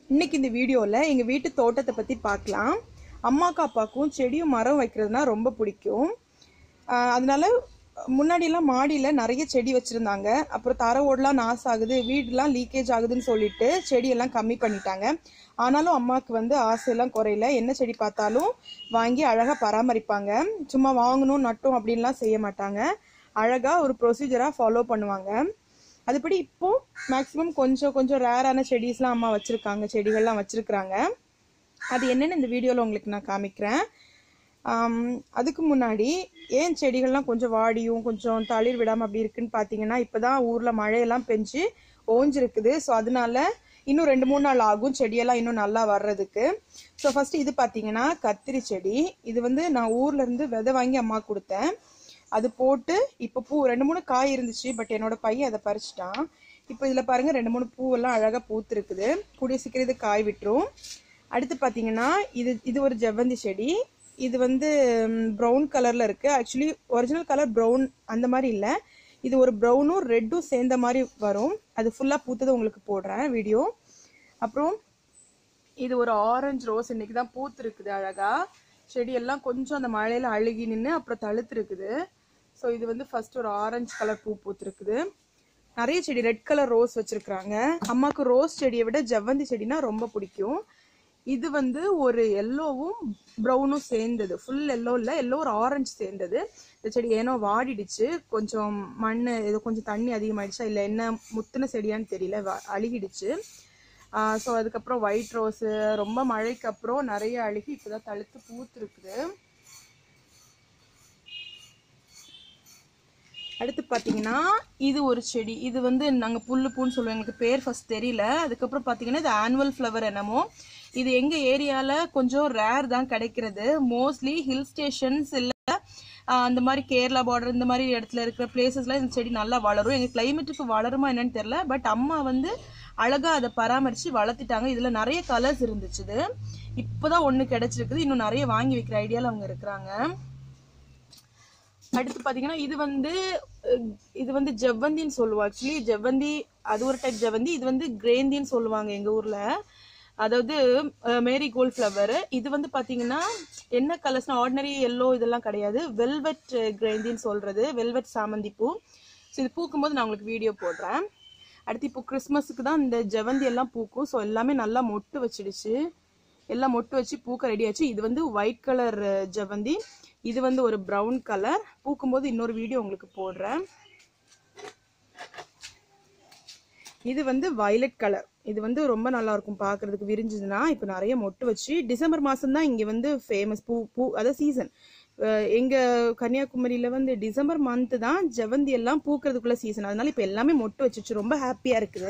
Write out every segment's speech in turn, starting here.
இன்னைக்கு இந்த வீடியோவில் எங்கள் வீட்டு தோட்டத்தை பற்றி பார்க்கலாம் அம்மாக்கும் அப்பாவுக்கும் செடியும் மரம் வைக்கிறதுனா ரொம்ப பிடிக்கும் ஆஹ் அதனால முன்னாடிலாம் மாடியில் நிறைய செடி வச்சுருந்தாங்க அப்புறம் தர ஓடலாம் நாஸ் ஆகுது வீடுலாம் லீக்கேஜ் ஆகுதுன்னு சொல்லிட்டு செடியெல்லாம் கம்மி பண்ணிட்டாங்க ஆனாலும் அம்மாவுக்கு வந்து ஆசையெல்லாம் குறையல என்ன செடி பார்த்தாலும் வாங்கி அழகாக பராமரிப்பாங்க சும்மா வாங்கணும் நட்டும் அப்படின்லாம் செய்ய மாட்டாங்க அழகாக ஒரு ப்ரொசீஜராக ஃபாலோ பண்ணுவாங்க அதுபடி இப்போ மேக்ஸிமம் கொஞ்சம் கொஞ்சம் ரேரான செடிஸ்லாம் அம்மா வச்சுருக்காங்க செடிகள்லாம் வச்சுருக்குறாங்க அது என்னென்னு இந்த வீடியோவில் உங்களுக்கு நான் காமிக்கிறேன் ஆம், அதுக்கு முன்னாடி ஏன் செடிகள்லாம் கொஞ்சம் வாடியும் கொஞ்சம் தளிர் விடாமல் அப்படி இருக்குன்னு பார்த்தீங்கன்னா இப்போ தான் ஊரில் மழையெல்லாம் பெஞ்சு ஓஞ்சிருக்குது ஸோ அதனால இன்னும் ரெண்டு மூணு நாள் ஆகும் செடியெல்லாம் இன்னும் நல்லா வர்றதுக்கு ஸோ ஃபஸ்ட்டு இது பார்த்தீங்கன்னா கத்திரி செடி இது வந்து நான் ஊர்ல இருந்து விதை வாங்கி அம்மா கொடுத்தேன் அது போட்டு இப்போ பூ ரெண்டு மூணு காய் இருந்துச்சு பட் என்னோட பையன் அதை பறிச்சிட்டான் இப்போ இதில் பாருங்க ரெண்டு மூணு பூவெல்லாம் அழகாக பூத்துருக்குது கூடிய சீக்கிரம் இது காய் விட்டுரும் அடுத்து பார்த்தீங்கன்னா இது இது ஒரு ஜெவந்தி செடி இது வந்து ப்ரௌன் கலரில் இருக்குது ஆக்சுவலி ஒரிஜினல் கலர் ப்ரௌன் அந்த மாதிரி இல்லை இது ஒரு ப்ரௌனும் ரெட்டும் சேர்ந்த மாதிரி வரும் அது ஃபுல்லாக பூத்தது உங்களுக்கு போடுறேன் வீடியோ அப்புறம் இது ஒரு ஆரஞ்சு ரோஸ் இன்னைக்கு தான் பூத்துருக்குது அழகா செடி எல்லாம் கொஞ்சம் அந்த மழையில அழுகி நின்று அப்புறம் தழுத்துருக்குது ஸோ இது வந்து ஃபர்ஸ்ட் ஒரு ஆரஞ்சு கலர் பூ பூத்துருக்குது நிறைய செடி ரெட் கலர் ரோஸ் வச்சிருக்கிறாங்க அம்மாவுக்கு ரோஸ் செடியை விட ஜவ்வந்தி செடினா ரொம்ப பிடிக்கும் இது வந்து ஒரு எல்லோவும் ப்ரௌனும் சேர்ந்தது ஃபுல் எல்லோ இல்லை எல்லோ ஒரு ஆரஞ்சு சேர்ந்தது இந்த செடி ஏனோ வாடிடுச்சு கொஞ்சம் மண் ஏதோ கொஞ்சம் தண்ணி அதிகமாயிடுச்சா இல்லை என்ன முத்தின செடியான்னு தெரியல வா- அழுகிடுச்சு ஸோ அதுக்கப்புறம் ஒயிட் ரோஸு ரொம்ப மழைக்கு அப்புறம் நிறைய அழுகி இப்போதான் தழுத்து பூத்துருக்குது அடுத்து பார்த்தீங்கன்னா இது ஒரு செடி இது வந்து நாங்கள் புல்லு பூன்னு சொல்லுவோம் எங்களுக்கு பேர் ஃபர்ஸ்ட் தெரியல அதுக்கப்புறம் பார்த்தீங்கன்னா இது ஆனுவல் ஃப்ளவர் என்னமோ இது எங்கள் ஏரியாவில் கொஞ்சம் ரேர் தான் கிடைக்கிறது மோஸ்ட்லி ஹில் ஸ்டேஷன்ஸ் இல்லை அந்த மாதிரி கேரளா பார்டர் இந்த மாதிரி இடத்துல இருக்கிற பிளேசஸ்ல இந்த செடி நல்லா வளரும் எங்கள் கிளைமேட்டுக்கு வளருமா என்னன்னு தெரியல பட் அம்மா வந்து அழகா அதை பராமரித்து வளர்த்துட்டாங்க இதில் நிறைய கலர்ஸ் இருந்துச்சு இப்போதான் ஒன்று கிடைச்சிருக்குது இன்னும் நிறைய வாங்கி வைக்கிற ஐடியாவில் அவங்க இருக்கிறாங்க அடுத்து பாத்தீங்கன்னா இது வந்து அஹ், இது வந்து ஜவ்வந்தின்னு சொல்லுவோம் ஆக்சுவலி ஜவ்வந்தி அது ஒரு டைப் ஜவ்வந்தி இது வந்து கிரேந்தின்னு சொல்லுவாங்க எங்க ஊர்ல அதாவது மேரி கோல்ட் ஃப்ளவர் இது வந்து பாத்தீங்கன்னா என்ன கலர்ஸ்னா ஆர்டினரி எல்லோ இதெல்லாம் கிடையாது வெல்வெட் கிரேந்தின்னு சொல்றது வெல்வெட் சாமந்தி பூ ஸோ இது பூக்கும்போது நான் உங்களுக்கு வீடியோ போடுறேன் அடுத்து இப்போ கிறிஸ்மஸுக்கு தான் இந்த ஜெவந்தி எல்லாம் பூக்கும் ஸோ எல்லாமே நல்லா மொட்டு வச்சிடுச்சு எல்லாம் மொட்டு வச்சு பூக்க ரெடி ஆச்சு இது வந்து ஒயிட் கலர் ஜெவந்தி இது வந்து ஒரு ப்ரௌன் கலர் பூக்கும்போது இன்னொரு வீடியோ உங்களுக்கு போடுறேன் இது வந்து வயலட் கலர் இது வந்து ரொம்ப நல்லா இருக்கும் பார்க்கிறதுக்கு விரிஞ்சதுன்னா இப்போ நிறைய மொட்டு வச்சு டிசம்பர் மாதம் தான் இங்கே வந்து ஃபேமஸ் பூ பூ அதாவது சீசன் எங்க கன்னியாகுமரியில வந்து டிசம்பர் மந்த் தான் ஜெவந்தி எல்லாம் பூக்கிறதுக்குள்ள சீசன் அதனால இப்போ எல்லாமே மொட்டு வச்சுச்சு ரொம்ப ஹாப்பியா இருக்குது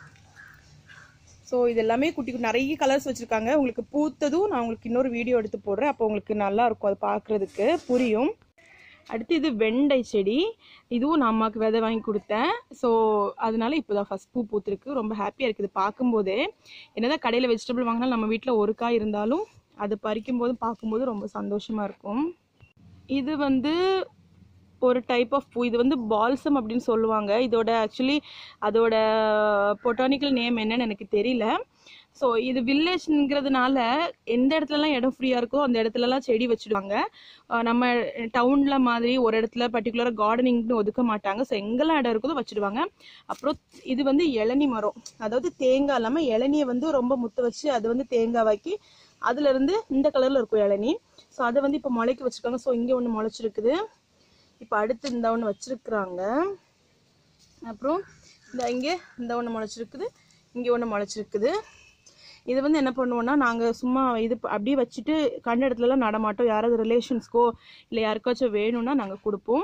ஸோ இது எல்லாமே குட்டி குட்டி நிறைய கலர்ஸ் வச்சுருக்காங்க உங்களுக்கு பூத்ததும் நான் உங்களுக்கு இன்னொரு வீடியோ எடுத்து போடுறேன் அப்போ உங்களுக்கு நல்லா இருக்கும் அது பார்க்குறதுக்கு புரியும் அடுத்து இது வெண்டை செடி இதுவும் நான் அம்மாவுக்கு விதை வாங்கி கொடுத்தேன் ஸோ அதனால இப்போ தான் ஃபஸ்ட் பூ பூத்துருக்கு ரொம்ப ஹாப்பியாக இருக்குது பார்க்கும்போதே என்னதான் கடையில் வெஜிடபிள் வாங்கினாலும் நம்ம வீட்டில் ஒரு காய் இருந்தாலும் அது பறிக்கும் போதும் பார்க்கும்போது ரொம்ப சந்தோஷமாக இருக்கும் இது வந்து ஒரு டைப் ஆஃப் பூ இது வந்து பால்சம் அப்படின்னு சொல்லுவாங்க இதோட ஆக்சுவலி அதோட பொட்டானிக்கல் நேம் என்னன்னு எனக்கு தெரியல ஸோ இது வில்லேஜ்ங்கிறதுனால எந்த இடத்துலலாம் இடம் ஃப்ரீயாக இருக்கோ அந்த இடத்துலலாம் செடி வச்சுடுவாங்க அஹ் நம்ம டவுனில் மாதிரி ஒரு இடத்துல பர்டிகுலராக கார்டனிங்னு ஒதுக்க மாட்டாங்க ஸோ எங்கெல்லாம் இடம் இருக்குதோ வச்சுடுவாங்க அப்புறம் இது வந்து இளநி மரம் அதாவது தேங்காய் இல்லாமல் இளநியை வந்து ரொம்ப முத்த வச்சு அது வந்து தேங்காய் வாக்கி அதுல இருந்து இந்த கலரில் இருக்கும் இளநி ஸோ அதை வந்து இப்போ முளைக்க வச்சுருக்காங்க ஸோ இங்கே ஒன்று முளைச்சிருக்குது இப்போ அடுத்து இந்த ஒன்று வச்சிருக்கிறாங்க அப்புறம் இந்த இங்கே இந்த ஒன்று முளைச்சிருக்குது இங்கே ஒன்று முளைச்சிருக்குது இது வந்து என்ன பண்ணுவோம்னா நாங்கள் சும்மா இது ப- அப்படியே வச்சுட்டு கண்ட இடத்துலலாம் நடமாட்டோம் யாராவது ரிலேஷன்ஸ்க்கோ இல்லை யாருக்காச்சும் வேணும்னா நாங்கள் கொடுப்போம்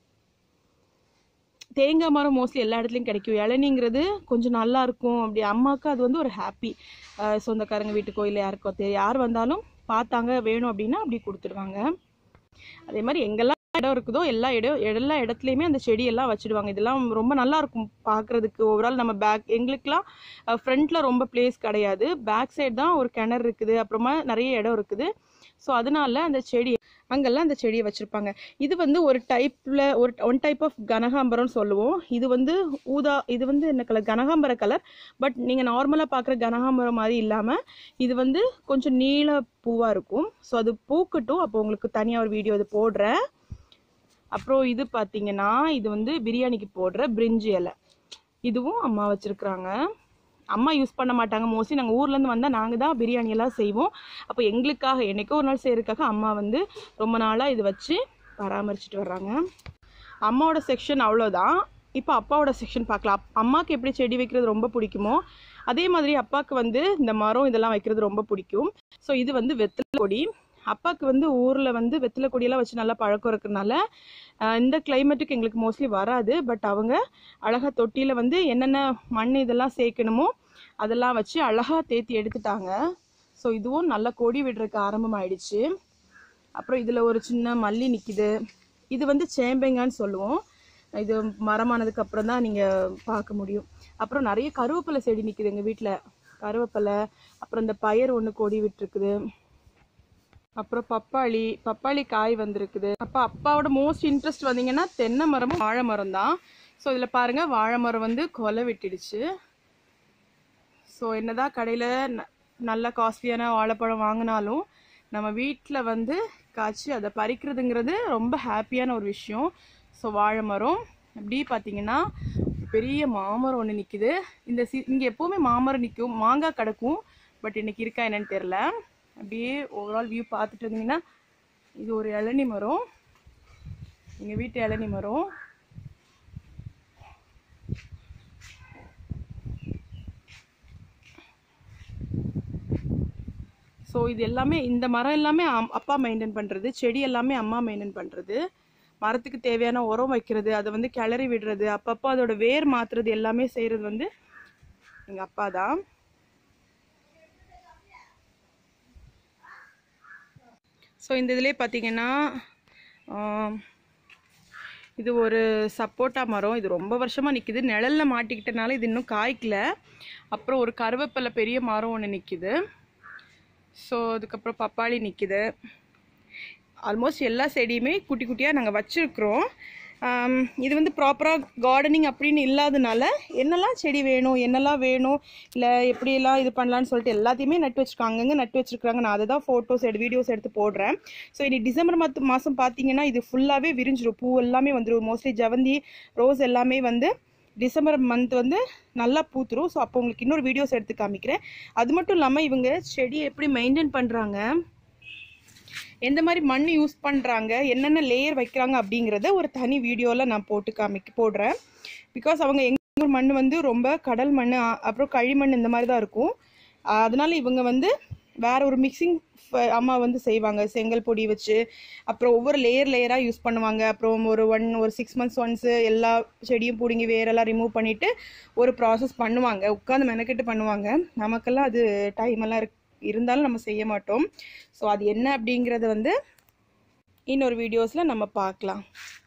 தேங்காய் மரம் மோஸ்ட்லி எல்லா இடத்துலையும் கிடைக்கும் இளநிங்கிறது கொஞ்சம் நல்லா இருக்கும் அப்படி அம்மாவுக்கு அது வந்து ஒரு ஹாப்பி சொந்தக்காரங்க வீட்டுக்கோ இல்லை யாருக்கோ தெ- யார் வந்தாலும் பார்த்தாங்க வேணும் அப்படின்னா அப்படி கொடுத்துடுவாங்க அதே மாதிரி எங்கெல்லாம் இடம் இருக்குதோ எல்லா இடம் எல்லா இடத்துலையுமே அந்த செடியெல்லாம் வச்சுடுவாங்க இதெல்லாம் ரொம்ப நல்லா இருக்கும் பார்க்கறதுக்கு ஓவரால் நம்ம பேக் எங்களுக்குலாம் ஃப்ரண்ட்ல ரொம்ப பிளேஸ் கிடையாது பேக் சைடு தான் ஒரு கிணறு இருக்குது அப்புறமா நிறைய இடம் இருக்குது ஸோ அதனால அந்த செடி அங்கெல்லாம் அந்த செடியை வச்சுருப்பாங்க இது வந்து ஒரு டைப்பில் ஒரு ஒன் டைப் ஆஃப் கனகாம்பரம்னு சொல்லுவோம் இது வந்து ஊதா இது வந்து என்ன கலர் கனகாம்பர கலர் பட் நீங்கள் நார்மலாக பார்க்குற கனகாம்பரம் மாதிரி இல்லாமல் இது வந்து கொஞ்சம் நீல பூவாக இருக்கும் ஸோ அது பூக்கட்டும் அப்போ உங்களுக்கு தனியாக ஒரு வீடியோ இது போடுறேன் அப்புறம் இது பார்த்தீங்கன்னா இது வந்து பிரியாணிக்கு போடுற பிரிஞ்சி இலை இதுவும் அம்மா வச்சுருக்குறாங்க அம்மா யூஸ் பண்ண மாட்டாங்க மோஸ்ட்லி நாங்கள் ஊர்லேருந்து வந்தால் நாங்கள் தான் பிரியாணி எல்லாம் செய்வோம் அப்போ எங்களுக்காக என்னைக்கோ ஒரு நாள் செய்யறதுக்காக அம்மா வந்து ரொம்ப நாளாக இது வச்சு பராமரிச்சுட்டு வர்றாங்க அம்மாவோட செக்ஷன் அவ்வளோதான் இப்போ அப்பாவோட செக்ஷன் பார்க்கலாம் அப்- அம்மாவுக்கு எப்படி செடி வைக்கிறது ரொம்ப பிடிக்குமோ அதே மாதிரி அப்பாவுக்கு வந்து இந்த மரம் இதெல்லாம் வைக்கிறது ரொம்ப பிடிக்கும் ஸோ இது வந்து வெத்தலை கொடி அப்பாவுக்கு வந்து ஊரில் வந்து வெத்தலை கொடியெல்லாம் வச்சு நல்லா பழக்கம் இருக்கிறதுனால ஆஹ், இந்த கிளைமேட்டுக்கு எங்களுக்கு மோஸ்ட்லி வராது பட் அவங்க அழகாக தொட்டியில் வந்து என்னென்ன மண் இதெல்லாம் சேர்க்கணுமோ அதெல்லாம் வச்சு அழகாக தேத்தி எடுத்துட்டாங்க ஸோ இதுவும் நல்லா கொடி விடுறதுக்கு ஆரம்பமாயிடுச்சு அப்புறம் இதில் ஒரு சின்ன மல்லி நிற்கிது இது வந்து சேம்பைங்கன்னு சொல்லுவோம் இது மரமானதுக்கு அப்புறம் தான் நீங்கள் பார்க்க முடியும் அப்புறம் நிறைய கருவேப்பிலை செடி நிற்குது எங்கள் வீட்டில் கருவேப்பிலை அப்புறம் இந்த பயர் ஒன்று கொடி விட்டுருக்குது அப்புறம் பப்பாளி பப்பாளி காய் வந்திருக்குது அப்போ அப்பாவோட மோஸ்ட் இன்ட்ரெஸ்ட் வந்தீங்கன்னா தென்னை மரமும் வாழை மரம் தான் ஸோ இதில் பாருங்கள் வாழை மரம் வந்து கொலை விட்டுடுச்சு ஸோ என்னதான் கடையில் நல்ல காஸ்ட்லியான வாழைப்பழம் வாங்கினாலும் நம்ம வீட்டில் வந்து காய்ச்சி அதை பறிக்கிறதுங்கிறது ரொம்ப ஹாப்பியான ஒரு விஷயம் ஸோ வாழை மரம் அப்படி பார்த்தீங்கன்னா பெரிய மாமரம் ஒன்று நிற்கிது இந்த சி இங்கே எப்போவுமே மாமரம் நிற்கும் மாங்காய் கிடக்கும் பட் இன்னைக்கு இருக்கா என்னன்னு தெரில அப்படியே ஓவரால் வியூ பார்த்துட்டு இருந்தீங்கன்னா இது ஒரு இளநி மரம் எங்கள் வீட்டு இளநி மரம் ஸோ இது எல்லாமே இந்த மரம் எல்லாமே அம்- அப்பா மெயின்டைன் பண்ணுறது செடி எல்லாமே அம்மா மெயின்டைன் பண்ணுறது மரத்துக்கு தேவையான உரம் வைக்கிறது அதை வந்து கிளறி விடுறது அப்பப்போ அதோட வேர் மாத்துறது எல்லாமே செய்கிறது வந்து எங்கள் அப்பா தான் ஸோ இந்த இதிலே பார்த்தீங்கன்னா ஆம், இது ஒரு சப்போட்டா மரம் இது ரொம்ப வருஷமாக நிற்கிது நிழல்ல மாட்டிக்கிட்டனால இது இன்னும் காய்க்கல அப்புறம் ஒரு கருவேப்பிலை பெரிய மரம் ஒன்று நிற்கிது ஸோ அதுக்கப்புறம் பப்பாளி நிற்கிது ஆல்மோஸ்ட் எல்லா செடியுமே குட்டி குட்டியாக நாங்கள் வச்சுருக்குறோம் இது வந்து ப்ராப்பராக கார்டனிங் அப்படின்னு இல்லாதனால என்னெல்லாம் செடி வேணும் என்னெல்லாம் வேணும் இல்லை எப்படியெல்லாம் இது பண்ணலான்னு சொல்லிட்டு எல்லாத்தையுமே நட்டு வச்சுருக்காங்க அங்கங்கே நட்டு வச்சுருக்காங்க நான் அதை தான் ஃபோட்டோஸ் எடு வீடியோஸ் எடுத்து போடுறேன் ஸோ இனி டிசம்பர் மாதம் மாதம் பார்த்தீங்கன்னா இது ஃபுல்லாகவே விரிஞ்சிரும் பூ எல்லாமே வந்துடும் மோஸ்ட்லி ஜவந்தி ரோஸ் எல்லாமே வந்து டிசம்பர் மந்த் வந்து நல்லா பூத்துரும் ஸோ அப்போ உங்களுக்கு இன்னொரு வீடியோஸ் எடுத்து காமிக்கிறேன் அது மட்டும் இல்லாமல் இவங்க செடியை எப்படி மெயின்டைன் பண்ணுறாங்க எந்த மாதிரி மண் யூஸ் பண்ணுறாங்க என்னென்ன லேயர் வைக்கிறாங்க அப்படிங்கிறத ஒரு தனி வீடியோவில் நான் போட்டு காமிக்க போடுறேன் பிகாஸ் அவங்க எங்கள் ஊர் மண் வந்து ரொம்ப கடல் மண் அ- அப்புறம் களிமண் இந்த மாதிரி தான் இருக்கும் அஹ் அதனால இவங்க வந்து வேற ஒரு மிக்சிங் அம்மா வந்து செய்வாங்க செங்கல் பொடி வச்சு அப்புறம் ஒவ்வொரு லேயர் லேயராக யூஸ் பண்ணுவாங்க அப்புறம் ஒரு ஒன் ஒரு சிக்ஸ் மந்த்ஸ் ஒன்ஸு எல்லா செடியும் பிடுங்கி வேரெல்லாம் ரிமூவ் பண்ணிவிட்டு ஒரு ப்ராசஸ் பண்ணுவாங்க உட்காந்து மெனக்கெட்டு பண்ணுவாங்க நமக்கெல்லாம் அது டைம் எல்லாம் இருக்கு இருந்தாலும் நம்ம செய்ய மாட்டோம் ஸோ அது என்ன அப்படிங்கிறத வந்து இன்னொரு வீடியோஸில் நம்ம பார்க்கலாம்